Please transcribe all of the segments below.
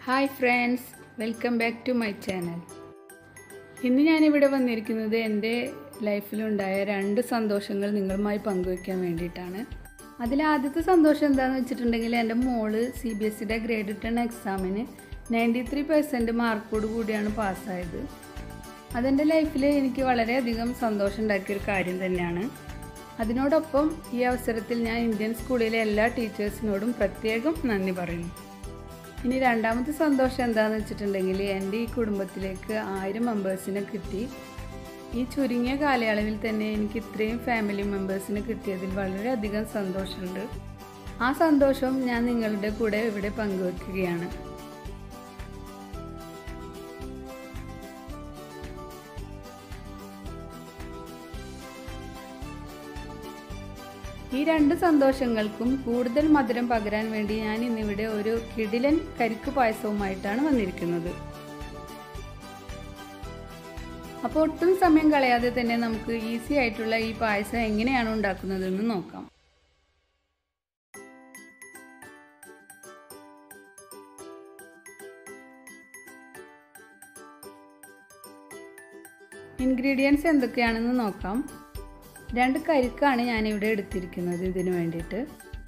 hi friends welcome back to my channel ഇന്ന് ഞാനിവിടെ വന്നിരിക്കുന്നത് എൻ്റെ ലൈഫിലുണ്ടായ രണ്ട് സന്തോഷങ്ങൾ നിങ്ങളുമായി പങ്കുവയ്ക്കാൻ വേണ്ടിയിട്ടാണ് അതിൽ ആദ്യത്തെ സന്തോഷം എന്താണെന്ന് വെച്ചിട്ടുണ്ടെങ്കിൽ എൻ്റെ മോള് സി ബി എസ് സിയുടെ ഗ്രേഡ് ടെൻ എക്സാമിന് നയൻറ്റി ത്രീ പെർസെൻറ്റ് മാർക്കോട് കൂടിയാണ് പാസ്സായത് അതെൻ്റെ ലൈഫിൽ എനിക്ക് വളരെയധികം സന്തോഷം ഉണ്ടാക്കിയൊരു കാര്യം തന്നെയാണ് അതിനോടൊപ്പം ഈ അവസരത്തിൽ ഞാൻ ഇന്ത്യൻ സ്കൂളിലെ എല്ലാ ടീച്ചേഴ്സിനോടും പ്രത്യേകം നന്ദി പറയുന്നു ഇനി രണ്ടാമത്തെ സന്തോഷം എന്താണെന്ന് വെച്ചിട്ടുണ്ടെങ്കിൽ എൻ്റെ ഈ കുടുംബത്തിലേക്ക് ആയിരം മെമ്പേഴ്സിനെ കിട്ടി ഈ ചുരുങ്ങിയ കാലയളവിൽ തന്നെ എനിക്ക് ഇത്രയും ഫാമിലി മെമ്പേഴ്സിനെ കിട്ടിയതിൽ വളരെയധികം സന്തോഷമുണ്ട് ആ സന്തോഷം ഞാൻ നിങ്ങളുടെ കൂടെ ഇവിടെ പങ്കുവെക്കുകയാണ് ഈ രണ്ട് സന്തോഷങ്ങൾക്കും കൂടുതൽ മധുരം പകരാൻ വേണ്ടി ഞാൻ ഇന്നിവിടെ ഒരു കിടിലൻ കരിക്ക് പായസവുമായിട്ടാണ് വന്നിരിക്കുന്നത് അപ്പോൾ ഒട്ടും സമയം കളയാതെ തന്നെ നമുക്ക് ഈസി ആയിട്ടുള്ള ഈ പായസം എങ്ങനെയാണ് ഉണ്ടാക്കുന്നതെന്ന് നോക്കാം ഇൻഗ്രീഡിയൻസ് എന്തൊക്കെയാണെന്ന് നോക്കാം രണ്ട് കരിക്കാണ് ഞാനിവിടെ എടുത്തിരിക്കുന്നത് ഇതിനു വേണ്ടിയിട്ട്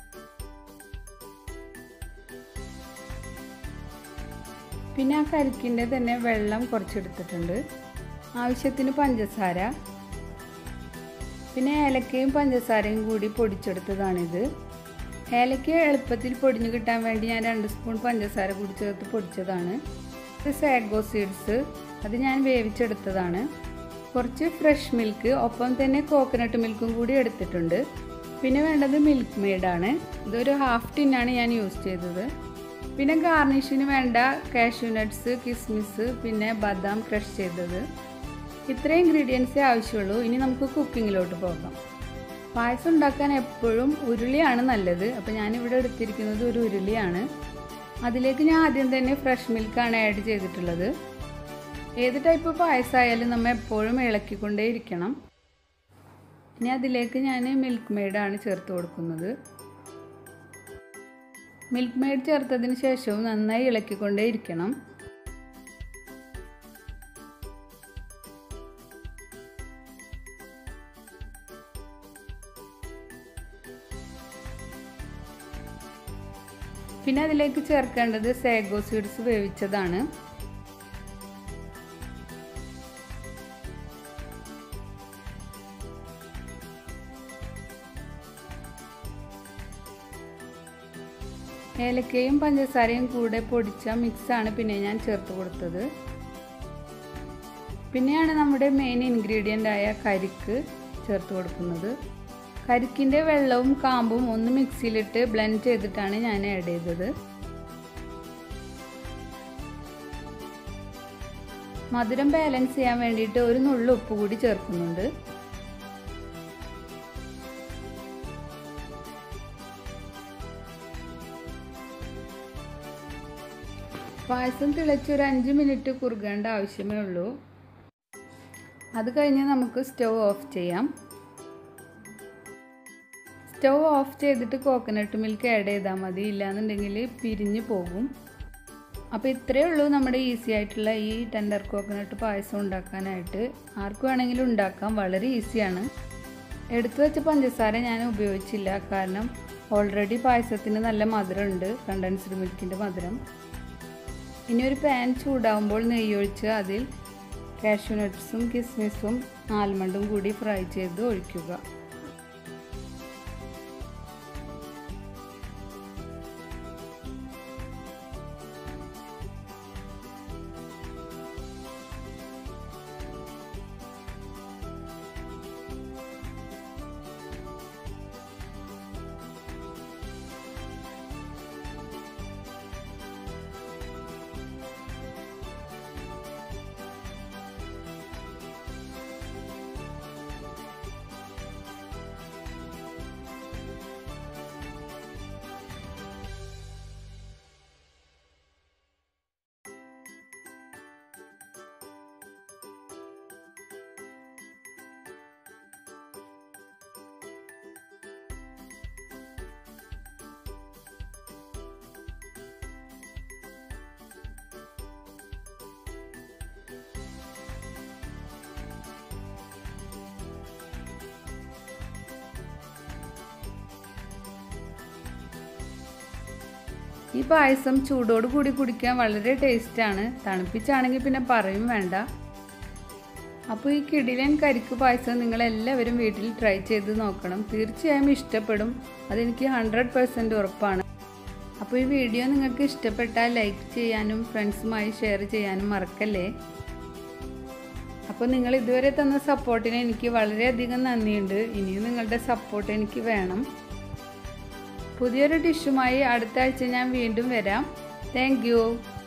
പിന്നെ ആ കരിക്കിൻ്റെ തന്നെ വെള്ളം കുറച്ചെടുത്തിട്ടുണ്ട് ആവശ്യത്തിന് പഞ്ചസാര പിന്നെ ഏലക്കയും പഞ്ചസാരയും കൂടി പൊടിച്ചെടുത്തതാണിത് ഏലക്ക എളുപ്പത്തിൽ പൊടിഞ്ഞു കിട്ടാൻ വേണ്ടി ഞാൻ രണ്ട് സ്പൂൺ പഞ്ചസാര കൂടി ചേർത്ത് പൊടിച്ചതാണ് ഇത് സാഗോ സീഡ്സ് അത് ഞാൻ വേവിച്ചെടുത്തതാണ് കുറച്ച് ഫ്രഷ് മിൽക്ക് ഒപ്പം തന്നെ കോക്കനട്ട് മിൽക്കും കൂടി എടുത്തിട്ടുണ്ട് പിന്നെ വേണ്ടത് മിൽക്ക് മെയ്ഡാണ് ഇതൊരു ഹാഫ് ടിന്നാണ് ഞാൻ യൂസ് ചെയ്തത് പിന്നെ ഗാർണിഷിന് വേണ്ട കാഷ്യൂ നട്ട്സ് കിസ്മിസ് പിന്നെ ബദാം ക്രഷ് ചെയ്തത് ഇത്രയും ഇൻഗ്രീഡിയൻസേ ആവശ്യമുള്ളൂ ഇനി നമുക്ക് കുക്കിങ്ങിലോട്ട് പോകാം പായസം ഉണ്ടാക്കാൻ എപ്പോഴും ഉരുളിയാണ് നല്ലത് അപ്പോൾ ഞാനിവിടെ എടുത്തിരിക്കുന്നത് ഒരു ഉരുളിയാണ് അതിലേക്ക് ഞാൻ ആദ്യം തന്നെ ഫ്രഷ് മിൽക്കാണ് ആഡ് ചെയ്തിട്ടുള്ളത് ഏത് ടൈപ്പ് പായസമായാലും നമ്മൾ എപ്പോഴും ഇളക്കിക്കൊണ്ടേ ഇരിക്കണം ഇനി അതിലേക്ക് ഞാൻ മിൽക്ക് മെയ്ഡാണ് ചേർത്ത് കൊടുക്കുന്നത് മിൽക്ക് മെയ്ഡ് ചേർത്തതിന് ശേഷവും നന്നായി ഇളക്കിക്കൊണ്ടേ ഇരിക്കണം പിന്നെ അതിലേക്ക് ചേർക്കേണ്ടത് സാഗോ സീഡ്സ് വേവിച്ചതാണ് ഏലക്കയും പഞ്ചസാരയും കൂടെ പൊടിച്ച മിക്സാണ് പിന്നെ ഞാൻ ചേർത്ത് കൊടുത്തത് പിന്നെയാണ് നമ്മുടെ മെയിൻ ഇൻഗ്രീഡിയൻ്റ് ആയ കരിക്ക് ചേർത്ത് കൊടുക്കുന്നത് കരിക്കിൻ്റെ വെള്ളവും കാമ്പും ഒന്ന് മിക്സിയിലിട്ട് ബ്ലെൻഡ് ചെയ്തിട്ടാണ് ഞാൻ ആഡ് ചെയ്തത് മധുരം ബാലൻസ് ചെയ്യാൻ വേണ്ടിയിട്ട് ഒരു നുള്ളു ഉപ്പ് കൂടി ചേർക്കുന്നുണ്ട് പായസം തിളച്ചൊരു അഞ്ച് മിനിറ്റ് കുറുകേണ്ട ആവശ്യമേ ഉള്ളൂ അത് കഴിഞ്ഞ് നമുക്ക് സ്റ്റൗ ഓഫ് ചെയ്യാം സ്റ്റൗ ഓഫ് ചെയ്തിട്ട് കോക്കനട്ട് മിൽക്ക് ആഡ് ചെയ്താൽ മതി ഇല്ലാന്നുണ്ടെങ്കിൽ പിരിഞ്ഞു പോകും അപ്പോൾ ഇത്രയേ ഉള്ളൂ നമ്മുടെ ഈസി ആയിട്ടുള്ള ഈ ടെൻഡർ കോക്കനട്ട് പായസം ഉണ്ടാക്കാനായിട്ട് ആർക്ക് വേണമെങ്കിലും ഉണ്ടാക്കാം വളരെ ഈസിയാണ് എടുത്തു വെച്ച പഞ്ചസാര ഞാൻ ഉപയോഗിച്ചില്ല കാരണം ഓൾറെഡി പായസത്തിന് നല്ല മധുരമുണ്ട് കണ്ടൻസ്ഡ് മിൽക്കിൻ്റെ മധുരം ഇനി ഒരു പാൻ ചൂടാവുമ്പോൾ നെയ്യൊഴിച്ച് അതിൽ കാഷ്യൂ നട്ട്സും കിസ്മിസും ആൽമണ്ടും കൂടി ഫ്രൈ ചെയ്ത് ഒഴിക്കുക ഈ പായസം ചൂടോട് കൂടി കുടിക്കാൻ വളരെ ടേസ്റ്റാണ് തണുപ്പിച്ചാണെങ്കിൽ പിന്നെ പറയും വേണ്ട അപ്പോൾ ഈ കിടിലൻ കരിക്ക് പായസം നിങ്ങളെല്ലാവരും വീട്ടിൽ ട്രൈ ചെയ്ത് നോക്കണം തീർച്ചയായും ഇഷ്ടപ്പെടും അതെനിക്ക് ഹൺഡ്രഡ് പെർസെൻറ്റ് ഉറപ്പാണ് അപ്പോൾ ഈ വീഡിയോ നിങ്ങൾക്ക് ഇഷ്ടപ്പെട്ടാൽ ലൈക്ക് ചെയ്യാനും ഫ്രണ്ട്സുമായി ഷെയർ ചെയ്യാനും മറക്കല്ലേ അപ്പോൾ നിങ്ങൾ ഇതുവരെ തന്ന സപ്പോർട്ടിന് എനിക്ക് വളരെയധികം നന്ദിയുണ്ട് ഇനിയും നിങ്ങളുടെ സപ്പോർട്ട് എനിക്ക് വേണം പുതിയൊരു ഡിഷുമായി അടുത്ത ആഴ്ച ഞാൻ വീണ്ടും വരാം താങ്ക്